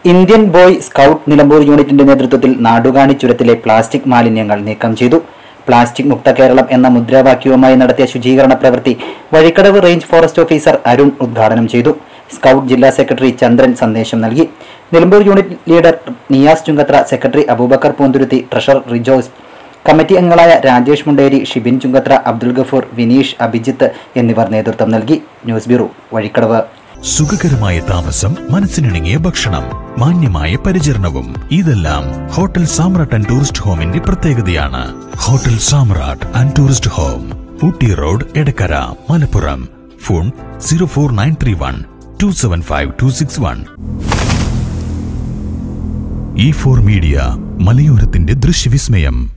Indian boy scout Nilambur യൂണിറ്റിന്റെ നേതൃത്വത്തിൽ Nadukani ചുരത്തിലെ plastic മാലിന്യങ്ങൾ നീക്കം ചെയ്തു പ്ലാസ്റ്റിക് മുക്ത കേരളം എന്ന മുദ്രാവാക്യവുമായി നടത്തിയ ശുചീകരണ പ്രവൃത്തി Vazhikkadavu range forest officer Arun ഉദ്ഘാടനം ചെയ്തു സ്കൗട്ട് ജില്ലാ സെക്രട്ടറി ചന്ദ്രൻ സന്ദേശം നൽകി Nilambur unit leader Niyas Chungathara secretary Aboobacker Poonthuruthi treasurer Rijos committee അംഗങ്ങളായ രാജേഷ് മുണ്ടേരി ഷിബിൻ ചുങ്കത്ര അബ്ദുൽ ഗഫൂർ വിനീഷ് അഭിജിത്ത് എന്നിവർ നേതൃത്വം നൽകി ന്യൂസ് ബ്യൂറോ വഴിക്കടവ് സുഖകരമായ താമസം മനസ്സിനിണങ്ങിയ ഭക്ഷണം മാന്യമായ പരിചരണവും ഇതെല്ലാം ഹോട്ടൽ സാമ്രാട്ട് ആൻഡ് ടൂറിസ്റ്റ് ഹോമിന്റെ പ്രത്യേകതയാണ് hotel Samrat and tourist home Ooty road Edakkara Malappuram phone zero four nine three one two seven five two six one E four media മലയോരത്തിന്റെ ദൃശ്യവിസ്മയം